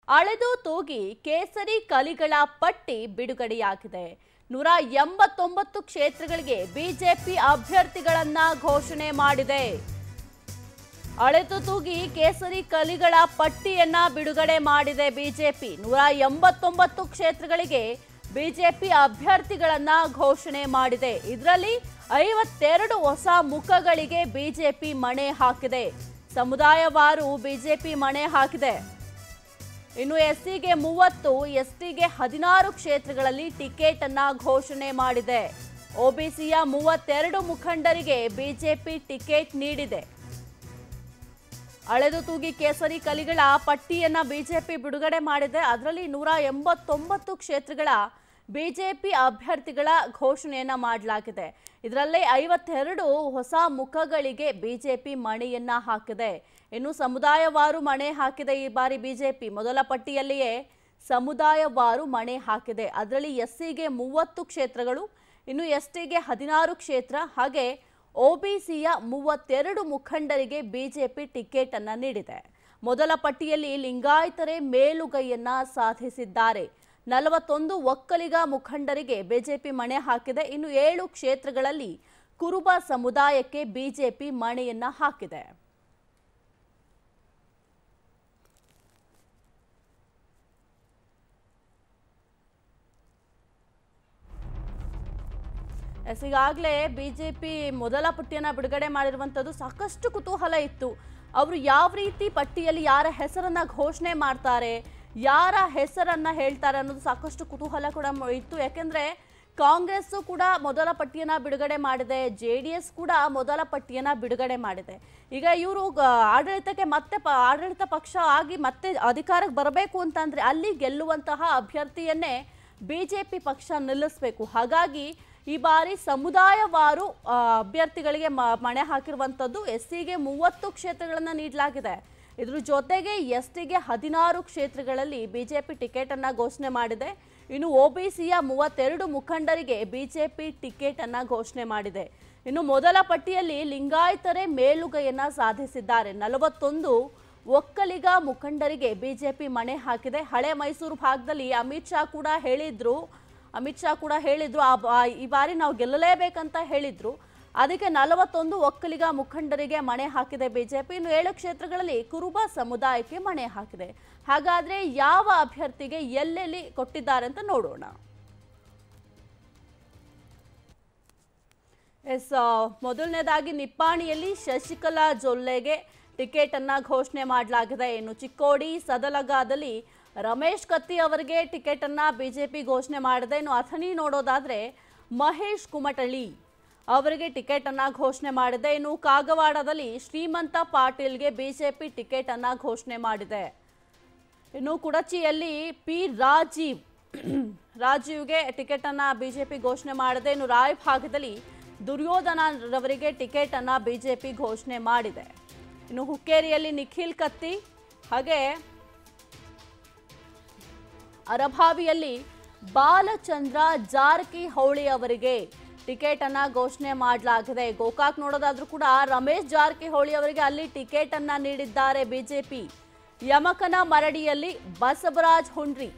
ಅಳೆದು ತೂಗಿ ಕೇಸರಿ ಕಲಿಗಳ ಪಟ್ಟಿ ಬಿಡುಗಡೆಯಾಗಿದೆ ನೂರ ಎಂಬತ್ತೊಂಬತ್ತು ಕ್ಷೇತ್ರಗಳಿಗೆ ಬಿಜೆಪಿ ಅಭ್ಯರ್ಥಿಗಳನ್ನ ಘೋಷಣೆ ಮಾಡಿದೆ ಅಳೆದು ತೂಗಿ ಕೇಸರಿ ಕಲಿಗಳ ಪಟ್ಟಿಯನ್ನ ಬಿಡುಗಡೆ ಮಾಡಿದೆ ಬಿಜೆಪಿ ನೂರ ಎಂಬತ್ತೊಂಬತ್ತು ಕ್ಷೇತ್ರಗಳಿಗೆ ಬಿಜೆಪಿ ಅಭ್ಯರ್ಥಿಗಳನ್ನ ಘೋಷಣೆ ಮಾಡಿದೆ ಇದರಲ್ಲಿ ಐವತ್ತೆರಡು ಹೊಸ ಮುಖಗಳಿಗೆ ಬಿಜೆಪಿ ಮಣೆ ಹಾಕಿದೆ ಸಮುದಾಯವಾರು ಬಿಜೆಪಿ ಮಣೆ ಹಾಕಿದೆ ಇನ್ನು ಎಸ್ಸಿಗೆ ಮೂವತ್ತು ಎಸ್ಟಿಗೆ ಹದಿನಾರು ಕ್ಷೇತ್ರಗಳಲ್ಲಿ ಟಿಕೆಟ್ ಅನ್ನ ಘೋಷಣೆ ಮಾಡಿದೆ ಒಬಿಸಿಯ ಮೂವತ್ತೆರಡು ಮುಖಂಡರಿಗೆ ಬಿಜೆಪಿ ಟಿಕೆಟ್ ನೀಡಿದೆ ಅಳೆದು ತೂಗಿ ಕೇಸರಿ ಕಲಿಗಳ ಪಟ್ಟಿಯನ್ನ ಬಿಜೆಪಿ ಬಿಡುಗಡೆ ಮಾಡಿದೆ ಅದರಲ್ಲಿ ನೂರ ಎಂಬತ್ತೊಂಬತ್ತು ಕ್ಷೇತ್ರಗಳ ಬಿಜೆಪಿ ಅಭ್ಯರ್ಥಿಗಳ ಘೋಷಣೆಯನ್ನ ಮಾಡಲಾಗಿದೆ ಇದರಲ್ಲೇ ಐವತ್ತೆರಡು ಹೊಸ ಮುಖಗಳಿಗೆ ಬಿಜೆಪಿ ಮಣೆಯನ್ನ ಹಾಕಿದೆ ಇನ್ನು ಸಮುದಾಯವಾರು ಮಣೆ ಹಾಕಿದೆ ಈ ಬಾರಿ ಬಿಜೆಪಿ ಮೊದಲ ಪಟ್ಟಿಯಲ್ಲಿಯೇ ಸಮುದಾಯವಾರು ಮಣೆ ಹಾಕಿದೆ ಅದರಲ್ಲಿ ಎಸ್ಸಿಗೆ ಮೂವತ್ತು ಕ್ಷೇತ್ರಗಳು ಇನ್ನು ಎಸ್ಟಿಗೆ ಹದಿನಾರು ಕ್ಷೇತ್ರ ಹಾಗೆ ಒಬಿಸಿಯ ಮೂವತ್ತೆರಡು ಮುಖಂಡರಿಗೆ ಬಿಜೆಪಿ ಟಿಕೆಟ್ ಅನ್ನ ನೀಡಿದೆ ಮೊದಲ ಪಟ್ಟಿಯಲ್ಲಿ ಲಿಂಗಾಯತರೇ ಮೇಲುಗೈಯನ್ನ ಸಾಧಿಸಿದ್ದಾರೆ ನಲವತ್ತೊಂದು ಒಕ್ಕಲಿಗ ಮುಖಂಡರಿಗೆ ಬಿಜೆಪಿ ಮಣೆ ಹಾಕಿದೆ ಇನ್ನು ಏಳು ಕ್ಷೇತ್ರಗಳಲ್ಲಿ ಕುರುಬ ಸಮುದಾಯಕ್ಕೆ ಬಿಜೆಪಿ ಮಣೆಯನ್ನ ಹಾಕಿದೆ ಎಸ್ ಈಗಾಗಲೇ ಬಿಜೆಪಿ ಮೊದಲ ಪಟ್ಟಿಯನ್ನ ಬಿಡುಗಡೆ ಮಾಡಿರುವಂಥದ್ದು ಸಾಕಷ್ಟು ಕುತೂಹಲ ಇತ್ತು ಅವರು ಯಾವ ರೀತಿ ಪಟ್ಟಿಯಲ್ಲಿ ಯಾರ ಹೆಸರನ್ನ ಘೋಷಣೆ ಮಾಡ್ತಾರೆ ಯಾರ ಹೆಸರನ್ನ ಹೇಳ್ತಾರೆ ಅನ್ನೋದು ಸಾಕಷ್ಟು ಕುತೂಹಲ ಕೂಡ ಮ- ಇತ್ತು ಯಾಕೆಂದ್ರೆ ಕಾಂಗ್ರೆಸ್ ಕೂಡ ಮೊದಲ ಪಟ್ಟಿಯನ್ನ ಬಿಡುಗಡೆ ಮಾಡಿದೆ ಜೆ ಡಿ ಎಸ್ ಕೂಡ ಮೊದಲ ಪಟ್ಟಿಯನ್ನ ಬಿಡುಗಡೆ ಮಾಡಿದೆ ಈಗ ಇವರು ಆಡಳಿತಕ್ಕೆ ಮತ್ತೆ ಪ- ಆಡಳಿತ ಪಕ್ಷ ಆಗಿ ಮತ್ತೆ ಅಧಿಕಾರಕ್ಕೆ ಬರಬೇಕು ಅಂತಂದ್ರೆ ಅಲ್ಲಿ ಗೆಲ್ಲುವಂತಹ ಅಭ್ಯರ್ಥಿಯನ್ನೇ ಬಿಜೆಪಿ ಪಕ್ಷ ನಿಲ್ಲಿಸಬೇಕು ಹಾಗಾಗಿ ಈ ಬಾರಿ ಸಮುದಾಯವಾರು ಆ, ಅಭ್ಯರ್ಥಿಗಳಿಗೆ ಮ- ಮಣೆ ಹಾಕಿರುವಂಥದ್ದು ಎಸ್ ಸಿಗೆ ಮೂವತ್ತು ಕ್ಷೇತ್ರಗಳನ್ನು ನೀಡಲಾಗಿದೆ ಇದ್ರ ಜೊತೆಗೆ ಎಸ್ ಟಿಗೆ ಹದಿನಾರು ಕ್ಷೇತ್ರಗಳಲ್ಲಿ ಬಿಜೆಪಿ ಟಿಕೆಟ್ ಅನ್ನ ಘೋಷಣೆ ಮಾಡಿದೆ ಇನ್ನು ಒಬಿಸಿಯ ಮೂವತ್ತೆರಡು ಮುಖಂಡರಿಗೆ ಬಿಜೆಪಿ ಟಿಕೆಟ್ ಅನ್ನ ಘೋಷಣೆ ಮಾಡಿದೆ ಇನ್ನು ಮೊದಲ ಪಟ್ಟಿಯಲ್ಲಿ ಲಿಂಗಾಯತರೇ ಮೇಲುಗೈಯನ್ನ ಸಾಧಿಸಿದ್ದಾರೆ ನಲವತ್ತೊಂದು ಒಕ್ಕಲಿಗ ಮುಖಂಡರಿಗೆ ಬಿಜೆಪಿ ಮಣೆ ಹಾಕಿದೆ ಹಳೆ ಮೈಸೂರು ಭಾಗದಲ್ಲಿ ಅಮಿತ್ ಶಾ ಕೂಡ ಹೇಳಿದ್ರು ಅಮಿತ್ ಶಾ ಕೂಡ ಹೇಳಿದ್ರು ಆ ಬಾ- ಈ ಬಾರಿ ನಾವು ಗೆಲ್ಲಲೇಬೇಕಂತ ಹೇಳಿದ್ರು ಅದಕ್ಕೆ ನಲವತ್ತೊಂದು ಒಕ್ಕಲಿಗ ಮುಖಂಡರಿಗೆ ಮಣೆ ಹಾಕಿದೆ ಬಿಜೆಪಿ ಇನ್ನು ಏಳು ಕ್ಷೇತ್ರಗಳಲ್ಲಿ ಕುರುಬ ಸಮುದಾಯಕ್ಕೆ ಮಣೆ ಹಾಕಿದೆ ಹಾಗಾದ್ರೆ ಯಾವ ಅಭ್ಯರ್ಥಿಗೆ ಎಲ್ಲೆಲ್ಲಿ ಕೊಟ್ಟಿದ್ದಾರೆ ಅಂತ ನೋಡೋಣ ಎಸ್ ಆ, ಮೊದಲನೇದಾಗಿ ನಿಪ್ಪಾಣಿಯಲ್ಲಿ ಶಶಿಕಲಾ ಜೊಲ್ಲೆಗೆ ಟಿಕೆಟ್ ಅನ್ನ ಘೋಷಣೆ ಮಾಡಲಾಗಿದೆ ಇನ್ನು ಚಿಕ್ಕೋಡಿ ಸದಲಗಾದಲ್ಲಿ ರಮೇಶ್ ಕತ್ತಿ ಅವರಿಗೆ ಟಿಕೆಟ್ ಅನ್ನ ಬಿಜೆಪಿ ಘೋಷಣೆ ಮಾಡಿದೆ ಇನ್ನು ಅಥಣಿ ನೋಡೋದಾದ್ರೆ ಮಹೇಶ್ ಕುಮಟಳ್ಳಿ ಅವರಿಗೆ ಟಿಕೆಟ್ ಅನ್ನ ಘೋಷಣೆ ಮಾಡಿದೆ ಇನ್ನು ಕಾಗವಾಡದಲ್ಲಿ ಶ್ರೀಮಂತ ಪಾಟೀಲ್ಗೆ ಬಿಜೆಪಿ ಟಿಕೆಟ್ ಅನ್ನ ಘೋಷಣೆ ಮಾಡಿದೆ ಇನ್ನು ಕುಡಚಿಯಲ್ಲಿ ಪಿ ರಾಜೀವ್ ರಾಜೀವ್ಗೆ ಟಿಕೆಟ್ ಅನ್ನ ಬಿಜೆಪಿ ಘೋಷಣೆ ಮಾಡಿದೆ ಇನ್ನು ರಾಯ್ ಭಾಗದಲ್ಲಿ ದುರ್ಯೋಧನ ರವರಿಗೆ ಟಿಕೆಟ್ ಅನ್ನ ಬಿಜೆಪಿ ಘೋಷಣೆ ಮಾಡಿದೆ ಇನ್ನು ಹುಕ್ಕೇರಿಯಲ್ಲಿ ನಿಖಿಲ್ ಕತ್ತಿ ಹಾಗೆ ಅರಭಾವಿಯಲ್ಲಿ ಬಾಲಚಂದ್ರ ಜಾರಕಿಹೊಳಿ ಅವರಿಗೆ ಟಿಕೆಟ್ ಅನ್ನ ಘೋಷಣೆ ಮಾಡಲಾಗಿದೆ ಗೋಕಾಕ್ ನೋಡೋದಾದ್ರೂ ಕೂಡ ರಮೇಶ್ ಜಾರಕಿಹೊಳಿ ಅವರಿಗೆ ಅಲ್ಲಿ ಟಿಕೆಟ್ ಅನ್ನ ನೀಡಿದ್ದಾರೆ ಬಿಜೆಪಿ ಯಮಕನ ಮರಡಿಯಲ್ಲಿ ಬಸವರಾಜ್ ಹುಂಡ್ರಿ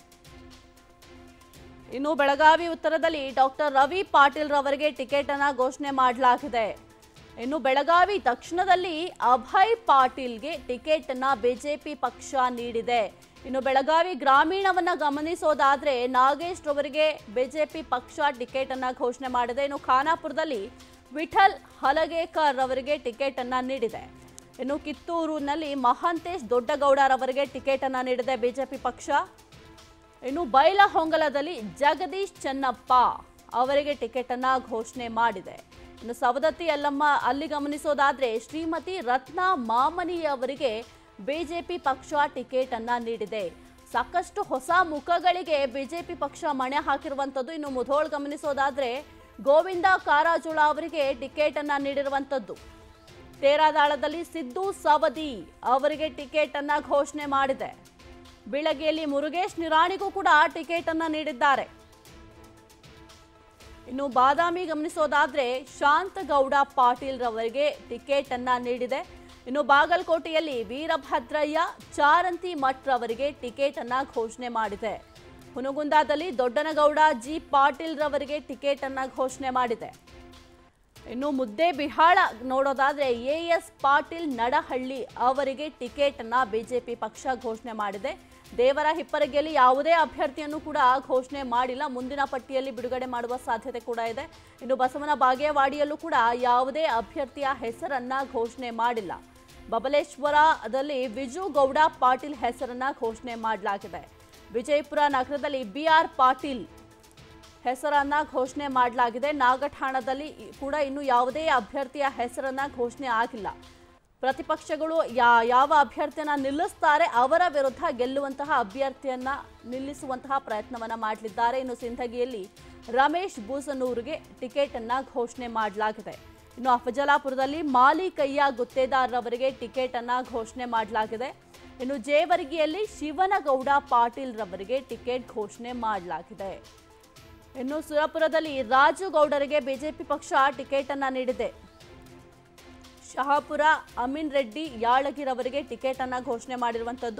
ಇನ್ನು ಬೆಳಗಾವಿ ಉತ್ತರದಲ್ಲಿ ಡಾಕ್ಟರ್ ರವಿ ಪಾಟೀಲ್ ರವರಿಗೆ ಟಿಕೆಟ್ ಅನ್ನ ಘೋಷಣೆ ಮಾಡಲಾಗಿದೆ ಇನ್ನು ಬೆಳಗಾವಿ ದಕ್ಷಿಣದಲ್ಲಿ ಅಭಯ್ ಪಾಟೀಲ್ಗೆ ಟಿಕೆಟ್ ಅನ್ನ ಬಿಜೆಪಿ ಪಕ್ಷ ನೀಡಿದೆ ಇನ್ನು ಬೆಳಗಾವಿ ಗ್ರಾಮೀಣವನ್ನ ಗಮನಿಸೋದಾದ್ರೆ ನಾಗೇಶ್ ರವರಿಗೆ ಬಿಜೆಪಿ ಪಕ್ಷ ಟಿಕೆಟ್ ಅನ್ನ ಘೋಷಣೆ ಮಾಡಿದೆ ಇನ್ನು ಖಾನಾಪುರದಲ್ಲಿ ವಿಠಲ್ ಹಲಗೇಕರ್ ಅವರಿಗೆ ಟಿಕೆಟ್ ಅನ್ನ ನೀಡಿದೆ ಇನ್ನು ಕಿತ್ತೂರಿನಲ್ಲಿ ಮಹಾಂತೇಶ್ ದೊಡ್ಡಗೌಡರವರಿಗೆ ಟಿಕೆಟ್ ಅನ್ನ ನೀಡಿದೆ ಬಿಜೆಪಿ ಪಕ್ಷ ಇನ್ನು ಬೈಲಹೊಂಗಲದಲ್ಲಿ ಜಗದೀಶ್ ಚೆನ್ನಪ್ಪ ಅವರಿಗೆ ಟಿಕೆಟ್ ಅನ್ನ ಘೋಷಣೆ ಮಾಡಿದೆ ಇನ್ನು ಸವದತ್ತಿ ಯಲ್ಲಮ್ಮ ಅಲ್ಲಿ ಗಮನಿಸೋದಾದ್ರೆ ಶ್ರೀಮತಿ ರತ್ನ ಮಾಮನಿ ಅವರಿಗೆ ಬಿಜೆಪಿ ಪಕ್ಷ ಟಿಕೆಟ್ ಅನ್ನ ನೀಡಿದೆ ಸಾಕಷ್ಟು ಹೊಸ ಮುಖಗಳಿಗೆ ಬಿಜೆಪಿ ಪಕ್ಷ ಮಣೆ ಹಾಕಿರುವಂಥದ್ದು ಇನ್ನು ಮುಧೋಳ್ ಗಮನಿಸೋದಾದ್ರೆ ಗೋವಿಂದ ಕಾರಾಜೋಳ ಅವರಿಗೆ ಟಿಕೆಟ್ ಅನ್ನ ನೀಡಿರುವಂಥದ್ದು ತೇರಾದಾಳದಲ್ಲಿ ಸಿದ್ದು ಸವದಿ ಅವರಿಗೆ ಟಿಕೆಟ್ ಅನ್ನ ಘೋಷಣೆ ಮಾಡಿದೆ ಬೀಳಗಿಯಲ್ಲಿ ಮುರುಗೇಶ್ ನಿರಾಣಿಗೂ ಕೂಡ ಟಿಕೆಟ್ ಅನ್ನ ನೀಡಿದ್ದಾರೆ ಇನ್ನು ಬಾದಾಮಿ ಗಮನಿಸೋದಾದ್ರೆ ಶಾಂತಗೌಡ ಪಾಟೀಲ್ ರವರಿಗೆ ಟಿಕೆಟ್ ಅನ್ನ ನೀಡಿದೆ ಇನ್ನು ಬಾಗಲಕೋಟೆಯಲ್ಲಿ ವೀರಭದ್ರಯ್ಯ ಚಾರಂತಿ ಮಠ್ ರವರಿಗೆ ಟಿಕೆಟ್ ಅನ್ನ ಘೋಷಣೆ ಮಾಡಿದೆ ಹುನಗುಂದದಲ್ಲಿ ದೊಡ್ಡನಗೌಡ ಜಿ ಪಾಟೀಲ್ ರವರಿಗೆ ಟಿಕೆಟ್ ಅನ್ನ ಘೋಷಣೆ ಮಾಡಿದೆ ಇನ್ನು ಮುದ್ದೆ ಬಿಹಾಳ ನೋಡೋದಾದ್ರೆ ಎ ಎಸ್ ಪಾಟೀಲ್ ನಡಹಳ್ಳಿ ಅವರಿಗೆ ಟಿಕೆಟ್ ಅನ್ನ ಬಿಜೆಪಿ ಪಕ್ಷ ಘೋಷಣೆ ಮಾಡಿದೆ ದೇವರ ಹಿಪ್ಪರಗಿಯಲ್ಲಿ ಯಾವುದೇ ಅಭ್ಯರ್ಥಿಯನ್ನು ಕೂಡ ಘೋಷಣೆ ಮಾಡಿಲ್ಲ ಮುಂದಿನ ಪಟ್ಟಿಯಲ್ಲಿ ಬಿಡುಗಡೆ ಮಾಡುವ ಸಾಧ್ಯತೆ ಕೂಡ ಇದೆ ಇನ್ನು ಬಸವನ ಬಾಗೇವಾಡಿಯಲ್ಲೂ ಕೂಡ ಯಾವುದೇ ಅಭ್ಯರ್ಥಿಯ ಹೆಸರನ್ನ ಘೋಷಣೆ ಮಾಡಿಲ್ಲ ಬಬಲೇಶ್ವರದಲ್ಲಿ ವಿಜು ಗೌಡ ಪಾಟೀಲ್ ಹೆಸರನ್ನ ಘೋಷಣೆ ಮಾಡಲಾಗಿದೆ ವಿಜಯಪುರ ನಗರದಲ್ಲಿ ಬಿ ಆರ್ ಪಾಟೀಲ್ ಹೆಸರನ್ನ ಘೋಷಣೆ ಮಾಡಲಾಗಿದೆ ನಾಗಠಾಣದಲ್ಲಿ ಕೂಡ ಇನ್ನು ಯಾವುದೇ ಅಭ್ಯರ್ಥಿಯ ಹೆಸರನ್ನ ಘೋಷಣೆ ಆಗಿಲ್ಲ ಪ್ರತಿಪಕ್ಷಗಳು ಯಾ ಯಾವ ಅಭ್ಯರ್ಥಿಯನ್ನ ನಿಲ್ಲಿಸ್ತಾರೆ ಅವರ ವಿರುದ್ಧ ಗೆಲ್ಲುವಂತಹ ಅಭ್ಯರ್ಥಿಯನ್ನ ನಿಲ್ಲಿಸುವಂತಹ ಪ್ರಯತ್ನವನ್ನ ಮಾಡಲಿದ್ದಾರೆ ಇನ್ನು ಸಿಂಧಗಿಯಲ್ಲಿ ರಮೇಶ್ ಬೂಸನೂರಿಗೆ ಟಿಕೆಟ್ ಅನ್ನ ಘೋಷಣೆ ಮಾಡಲಾಗಿದೆ ಇನ್ನು ಅಫಜಲಾಪುರದಲ್ಲಿ ಮಾಲಿಕಯ್ಯ ಗುತ್ತೇದಾರ್ ರವರಿಗೆ ಟಿಕೆಟ್ ಅನ್ನ ಘೋಷಣೆ ಮಾಡಲಾಗಿದೆ ಇನ್ನು ಜೇವರ್ಗಿಯಲ್ಲಿ ಶಿವನಗೌಡ ಪಾಟೀಲ್ ರವರಿಗೆ ಟಿಕೆಟ್ ಘೋಷಣೆ ಮಾಡಲಾಗಿದೆ ಇನ್ನು ಸುರಪುರದಲ್ಲಿ ರಾಜು ಗೌಡರಿಗೆ ಬಿಜೆಪಿ ಪಕ್ಷ ಟಿಕೆಟ್ ಅನ್ನ ನೀಡಿದೆ ಶಹಾಪುರ ಅಮೀನ್ ರೆಡ್ಡಿ ಯಾಳಗಿರವರಿಗೆ ಟಿಕೆಟ್ ಅನ್ನ ಘೋಷಣೆ ಮಾಡಿರುವಂತದ್ದು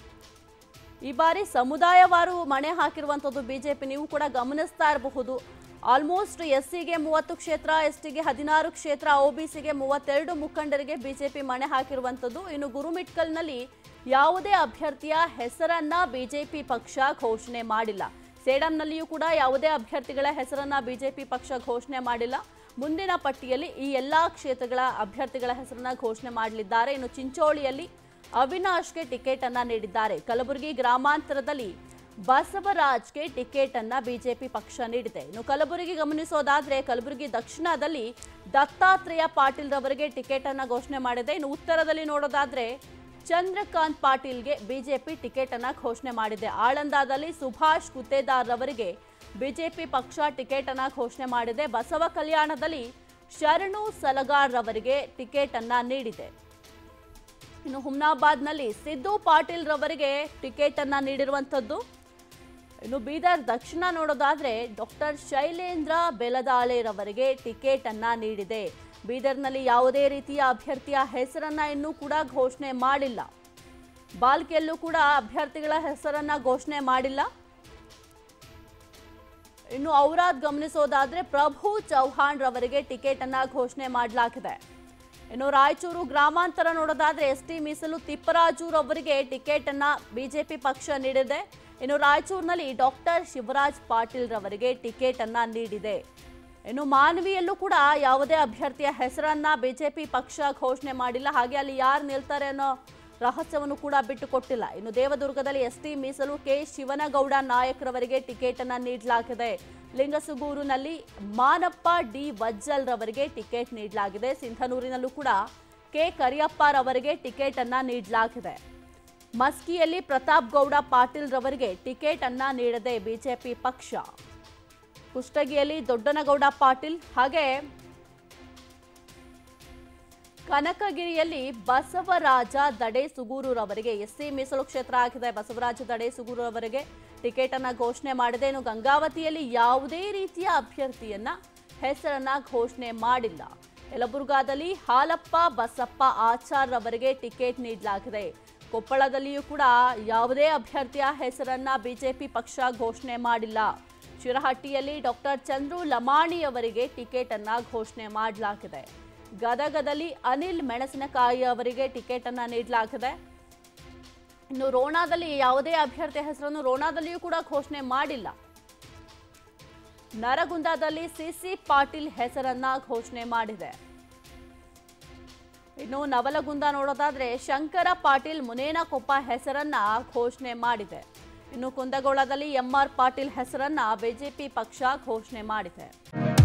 ಈ ಬಾರಿ ಸಮುದಾಯವಾರು ಮಣೆ ಹಾಕಿರುವಂಥದ್ದು ಬಿಜೆಪಿ ನೀವು ಕೂಡ ಗಮನಿಸ್ತಾ ಇರಬಹುದು ಆಲ್ಮೋಸ್ಟ್ ಎಸ್ಸಿಗೆ ಮೂವತ್ತು ಕ್ಷೇತ್ರ ಎಸ್ಟಿಗೆ ಹದಿನಾರು ಕ್ಷೇತ್ರ ಒಬಿಸಿಗೆ ಮೂವತ್ತೆರಡು ಮುಖಂಡರಿಗೆ ಬಿಜೆಪಿ ಮಣೆ ಹಾಕಿರುವಂಥದ್ದು ಇನ್ನು ಗುರುಮಿಟ್ಕಲ್ನಲ್ಲಿ ಯಾವುದೇ ಅಭ್ಯರ್ಥಿಯ ಹೆಸರನ್ನ ಬಿಜೆಪಿ ಪಕ್ಷ ಘೋಷಣೆ ಮಾಡಿಲ್ಲ ಸೇಡಂನಲ್ಲಿಯೂ ಕೂಡ ಯಾವುದೇ ಅಭ್ಯರ್ಥಿಗಳ ಹೆಸರನ್ನ ಬಿಜೆಪಿ ಪಕ್ಷ ಘೋಷಣೆ ಮಾಡಿಲ್ಲ ಮುಂದಿನ ಪಟ್ಟಿಯಲ್ಲಿ ಈ ಎಲ್ಲಾ ಕ್ಷೇತ್ರಗಳ ಅಭ್ಯರ್ಥಿಗಳ ಹೆಸರನ್ನ ಘೋಷಣೆ ಮಾಡಲಿದ್ದಾರೆ ಇನ್ನು ಚಿಂಚೋಳಿಯಲ್ಲಿ ಅವಿನಾಶ್ಗೆ ಟಿಕೆಟ್ ಅನ್ನ ನೀಡಿದ್ದಾರೆ ಕಲಬುರಗಿ ಗ್ರಾಮಾಂತರದಲ್ಲಿ ಬಸವರಾಜ್ಗೆ ಟಿಕೆಟ್ ಅನ್ನ ಬಿಜೆಪಿ ಪಕ್ಷ ನೀಡಿದೆ ಇನ್ನು ಕಲಬುರಗಿ ಗಮನಿಸೋದಾದ್ರೆ ಕಲಬುರಗಿ ದಕ್ಷಿಣದಲ್ಲಿ ದತ್ತಾತ್ರೇಯ ಪಾಟೀಲ್ ರವರಿಗೆ ಟಿಕೆಟ್ ಅನ್ನ ಘೋಷಣೆ ಮಾಡಿದೆ ಇನ್ನು ಉತ್ತರದಲ್ಲಿ ನೋಡೋದಾದ್ರೆ ಚಂದ್ರಕಾಂತ್ ಪಾಟೀಲ್ಗೆ ಬಿಜೆಪಿ ಟಿಕೆಟ್ ಅನ್ನ ಘೋಷಣೆ ಮಾಡಿದೆ ಆಳಂದದಲ್ಲಿ ಸುಭಾಷ್ ಗುತ್ತೇದಾರ್ ರವರಿಗೆ ಬಿಜೆಪಿ ಪಕ್ಷ ಟಿಕೆಟ್ ಅನ್ನ ಘೋಷಣೆ ಮಾಡಿದೆ ಬಸವ ಕಲ್ಯಾಣದಲ್ಲಿ ಶರಣು ಸಲಗಾರ್ ರವರಿಗೆ ಟಿಕೆಟ್ ಅನ್ನ ನೀಡಿದೆ ಇನ್ನು ಹುಮ್ನಾಬಾದ್ನಲ್ಲಿ ಸಿದ್ದು ಪಾಟೀಲ್ ರವರಿಗೆ ಟಿಕೆಟ್ ಅನ್ನ ನೀಡಿರುವಂಥದ್ದು ಇನ್ನು ಬೀದರ್ ದಕ್ಷಿಣ ನೋಡೋದಾದ್ರೆ ಡಾಕ್ಟರ್ ಶೈಲೇಂದ್ರ ಬೆಲದಾಳೆರವರಿಗೆ ಟಿಕೆಟ್ ಅನ್ನ ನೀಡಿದೆ ಬೀದರ್ನಲ್ಲಿ ಯಾವುದೇ ರೀತಿಯ ಅಭ್ಯರ್ಥಿಯ ಹೆಸರನ್ನ ಇನ್ನೂ ಕೂಡ ಘೋಷಣೆ ಮಾಡಿಲ್ಲ ಬಾಲ್ಕಿಯಲ್ಲೂ ಕೂಡ ಅಭ್ಯರ್ಥಿಗಳ ಹೆಸರನ್ನ ಘೋಷಣೆ ಮಾಡಿಲ್ಲ ಇನ್ನು ಔರಾದ್ ಗಮನಿಸೋದಾದ್ರೆ ಪ್ರಭು ಚೌಹಾಣ್ ರವರಿಗೆ ಟಿಕೆಟ್ ಅನ್ನ ಘೋಷಣೆ ಮಾಡಲಾಗಿದೆ ಇನ್ನು ರಾಯಚೂರು ಗ್ರಾಮಾಂತರ ನೋಡೋದಾದ್ರೆ ಎಸ್ ಟಿ ಮೀಸಲು ತಿಪ್ಪರಾಜು ರವರಿಗೆ ಟಿಕೆಟ್ ಅನ್ನ ಬಿಜೆಪಿ ಪಕ್ಷ ನೀಡಿದೆ ಇನ್ನು ರಾಯಚೂರಿನಲ್ಲಿ ಡಾಕ್ಟರ್ ಶಿವರಾಜ್ ಪಾಟೀಲ್ ರವರಿಗೆ ಟಿಕೆಟ್ ಅನ್ನ ನೀಡಿದೆ ಇನ್ನು ಮಾನವಿಯಲ್ಲೂ ಕೂಡ ಯಾವುದೇ ಅಭ್ಯರ್ಥಿಯ ಹೆಸರನ್ನ ಬಿಜೆಪಿ ಪಕ್ಷ ಘೋಷಣೆ ಮಾಡಿಲ್ಲ ಹಾಗೆ ಅಲ್ಲಿ ಯಾರು ನಿಲ್ತಾರೆ ಅನ್ನೋ ರಹಸ್ಯವನ್ನು ಕೂಡ ಬಿಟ್ಟುಕೊಟ್ಟಿಲ್ಲ ಇನ್ನು ದೇವದುರ್ಗದಲ್ಲಿ ಎಸ್ ಟಿ ಮೀಸಲು ಕೆ ಶಿವನಗೌಡ ನಾಯಕರವರಿಗೆ ಟಿಕೆಟ್ ಅನ್ನ ನೀಡಲಾಗಿದೆ ಲಿಂಗಸುಗೂರಿನಲ್ಲಿ ಮಾನಪ್ಪ ಡಿ ವಜ್ಜಲ್ ರವರಿಗೆ ಟಿಕೆಟ್ ನೀಡಲಾಗಿದೆ ಸಿಂಧನೂರಿನಲ್ಲೂ ಕೂಡ ಕೆ ಕರಿಯಪ್ಪ ರವರಿಗೆ ಟಿಕೆಟ್ ಅನ್ನ ನೀಡಲಾಗಿದೆ ಮಸ್ಕಿಯಲ್ಲಿ ಪ್ರತಾಪ್ ಗೌಡ ಪಾಟೀಲ್ ರವರಿಗೆ ಟಿಕೆಟ್ ಅನ್ನ ನೀಡದೆ ಬಿಜೆಪಿ ಪಕ್ಷ ಕುಷ್ಟಗಿಯಲ್ಲಿ ದೊಡ್ಡನಗೌಡ ಪಾಟೀಲ್ ಹಾಗೆ ಕನಕಗಿರಿಯಲ್ಲಿ ಬಸವರಾಜ ದಡೆ ಸುಗೂರವರಿಗೆ ಎಸ್ಸಿ ಮೀಸಲು ಕ್ಷೇತ್ರ ಆಗಿದೆ ಬಸವರಾಜ ದಡೆ ಸುಗೂರವರಿಗೆ ಟಿಕೆಟ್ ಅನ್ನ ಘೋಷಣೆ ಮಾಡಿದೆ ಇನ್ನು ಗಂಗಾವತಿಯಲ್ಲಿ ಯಾವುದೇ ರೀತಿಯ ಅಭ್ಯರ್ಥಿಯನ್ನ ಹೆಸರನ್ನ ಘೋಷಣೆ ಮಾಡಿಲ್ಲ ಯಲಬುರ್ಗಾದಲ್ಲಿ ಹಾಲಪ್ಪ ಬಸಪ್ಪ ಆಚಾರ್ ರವರಿಗೆ ಟಿಕೆಟ್ ನೀಡಲಾಗಿದೆ ಕೊಪ್ಪಳದಲ್ಲಿಯೂ ಕೂಡ ಯಾವುದೇ ಅಭ್ಯರ್ಥಿಯ ಹೆಸರನ್ನ ಬಿಜೆಪಿ ಪಕ್ಷ ಘೋಷಣೆ ಮಾಡಿಲ್ಲ ಶಿರಹಟ್ಟಿಯಲ್ಲಿ ಡಾಕ್ಟರ್ ಚಂದ್ರು ಲಮಾಣಿ ಅವರಿಗೆ ಟಿಕೆಟ್ ಅನ್ನ ಘೋಷಣೆ ಮಾಡಲಾಗಿದೆ ಗದಗದಲ್ಲಿ ಅನಿಲ್ ಮೆಣಸಿನಕಾಯಿ ಅವರಿಗೆ ಟಿಕೆಟ್ ಅನ್ನ ನೀಡಲಾಗಿದೆ ಇನ್ನು ರೋಣಾದಲ್ಲಿ ಯಾವುದೇ ಅಭ್ಯರ್ಥಿ ಹೆಸರನ್ನು ರೋಣಾದಲ್ಲಿಯೂ ಕೂಡ ಘೋಷಣೆ ಮಾಡಿಲ್ಲ ನರಗುಂದದಲ್ಲಿ ಸಿಸಿ ಪಾಟೀಲ್ ಹೆಸರನ್ನ ಘೋಷಣೆ ಮಾಡಿದೆ ಇನ್ನು ನವಲಗುಂದ ನೋಡೋದಾದ್ರೆ ಶಂಕರ ಪಾಟೀಲ್ ಮುನೇನಕೊಪ್ಪ ಹೆಸರನ್ನ ಘೋಷಣೆ ಮಾಡಿದೆ ಇನ್ನು ಕುಂದಗೋಳದಲ್ಲಿ ಎಂಆರ್ ಪಾಟೀಲ್ ಹೆಸರನ್ನ ಬಿಜೆಪಿ ಪಕ್ಷ ಘೋಷಣೆ ಮಾಡಿದೆ